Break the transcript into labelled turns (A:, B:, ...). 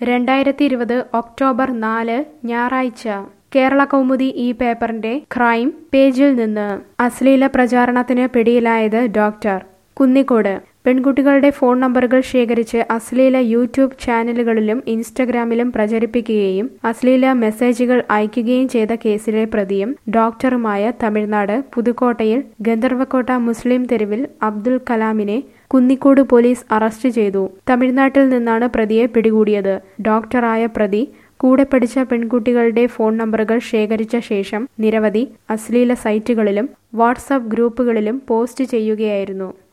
A: രണ്ടായിരത്തി ഇരുപത് ഒക്ടോബർ നാല് ഞായറാഴ്ച കേരള കൗമുദി ഈ പേപ്പറിന്റെ ക്രൈം പേജിൽ നിന്ന് അശ്ലീല പ്രചാരണത്തിന് പിടിയിലായത് ഡോക്ടർ കുന്നിക്കോട് പെൺകുട്ടികളുടെ ഫോൺ നമ്പറുകൾ ശേഖരിച്ച് അശ്ലീല യൂട്യൂബ് ചാനലുകളിലും ഇൻസ്റ്റഗ്രാമിലും പ്രചരിപ്പിക്കുകയും അശ്ലീല മെസ്സേജുകൾ അയക്കുകയും ചെയ്ത കേസിലെ പ്രതിയും ഡോക്ടറുമായ തമിഴ്നാട് പുതുക്കോട്ടയിൽ ഗന്ധർവക്കോട്ട മുസ്ലിം തെരുവിൽ അബ്ദുൽ കലാമിനെ കുന്നിക്കോട് പോലീസ് അറസ്റ്റ് ചെയ്തു തമിഴ്നാട്ടിൽ നിന്നാണ് പ്രതിയെ പിടികൂടിയത് ഡോക്ടറായ പ്രതി കൂടെ പഠിച്ച പെൺകുട്ടികളുടെ ഫോൺ നമ്പറുകൾ ശേഖരിച്ച ശേഷം നിരവധി അശ്ലീല സൈറ്റുകളിലും വാട്സാപ്പ് ഗ്രൂപ്പുകളിലും പോസ്റ്റ് ചെയ്യുകയായിരുന്നു